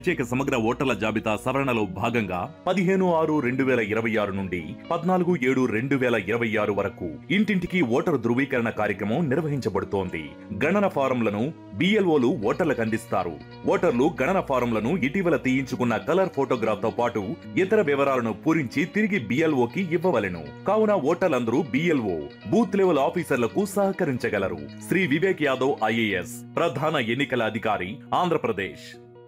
ప్రత్యేక సమగ్ర ఓటర్ల జాబితా సవరణలో భాగంగా పదిహేను ఆరు రెండు వేల ఇరవై ఆరు నుండి పద్నాలుగు ఏడు రెండు వేల ఇరవై ఆరు వరకు ఇంటింటికి ఓటరు ధృవీకరణ కార్యక్రమం నిర్వహించబడుతోంది గణన ఫారంలను బిఎల్ఓలు ఓటర్లకు అందిస్తారు ఓటర్లు గణన ఫారంలను ఇటీవల తీయించుకున్న కలర్ ఫోటోగ్రాఫ్ తో పాటు ఇతర వివరాలను పూరించి తిరిగి బిఎల్ఓకి ఇవ్వవలెను కావున ఓటర్లందరూ బిఎల్ఓ బూత్ లెవెల్ ఆఫీసర్లకు సహకరించగలరు శ్రీ వివేక్ యాదవ్ ఐఏఎస్ ప్రధాన ఎన్నికల అధికారి ఆంధ్రప్రదేశ్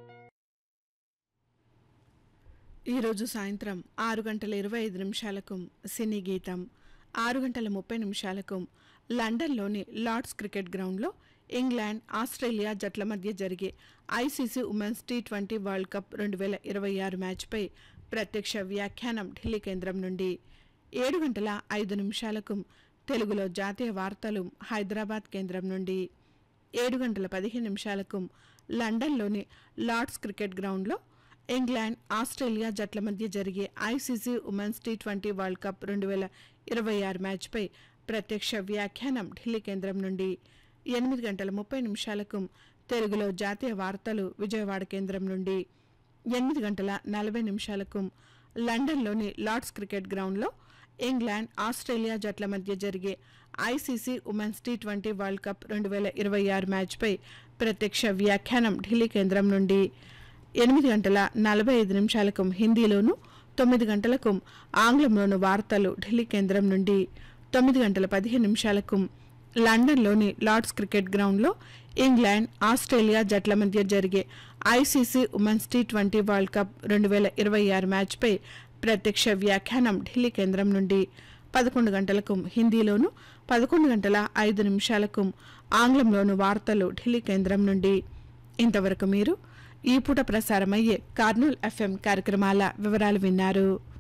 ఈరోజు సాయంత్రం ఆరు గంటల ఇరవై ఐదు నిమిషాలకు సినీ గీతం ఆరు గంటల ముప్పై నిమిషాలకు లండన్లోని లార్డ్స్ క్రికెట్ గ్రౌండ్లో ఇంగ్లాండ్ ఆస్ట్రేలియా జట్ల మధ్య జరిగే ICC women's T twenty world cup రెండు వేల ఇరవై ఆరు మ్యాచ్పై ప్రత్యక్ష వ్యాఖ్యానం ఢిల్లీ కేంద్రం నుండి ఏడు గంటల ఐదు నిమిషాలకు తెలుగులో జాతీయ వార్తలు హైదరాబాద్ కేంద్రం నుండి ఏడు గంటల పదిహేను నిమిషాలకు లండన్లోని లార్డ్స్ క్రికెట్ గ్రౌండ్లో ఇంగ్లాండ్ ఆస్ట్రేలియా జట్ల మధ్య జరిగే ICC women's T twenty world cup రెండు వేల ఇరవై ఆరు మ్యాచ్పై ప్రత్యక్ష వ్యాఖ్యానం ఢిల్లీ కేంద్రం నుండి ఎనిమిది గంటల ముప్పై నిమిషాలకు తెలుగులో జాతీయ వార్తలు విజయవాడ కేంద్రం నుండి ఎనిమిది గంటల నలభై నిమిషాలకు లండన్లోని లార్డ్స్ క్రికెట్ గ్రౌండ్లో ఇంగ్లాండ్ ఆస్ట్రేలియా జట్ల మధ్య జరిగే ICC women's T twenty world cup రెండు వేల ఇరవై ఆరు మ్యాచ్పై ప్రత్యక్ష వ్యాఖ్యానం ఢిల్లీ కేంద్రం నుండి ఎనిమిది గంటల నలభై ఐదు నిమిషాలకు హిందీలోను తొమ్మిది గంటలకు ఆంగ్లంలోను వార్తలు ఢిల్లీ కేంద్రం నుండి తొమ్మిది గంటల పదిహేను నిమిషాలకు లండన్లోని లార్డ్స్ క్రికెట్ గ్రౌండ్లో ఇంగ్లాండ్ ఆస్ట్రేలియా జట్ల మధ్య జరిగే ICC women's T twenty world cup రెండు వేల ఇరవై ఆరు మ్యాచ్పై ప్రత్యక్ష వ్యాఖ్యానం ఢిల్లీ కేంద్రం నుండి పదకొండు గంటలకు హిందీలోను పదకొండు గంటల ఐదు నిమిషాలకు ఆంగ్లంలోను వార్తలు ఢిల్లీ కేంద్రం నుండి ఇంతవరకు మీరు ఈ పూట ప్రసారమయ్యే కార్నూల్ ఎఫ్ఎం కార్యక్రమాల వివరాలు విన్నారు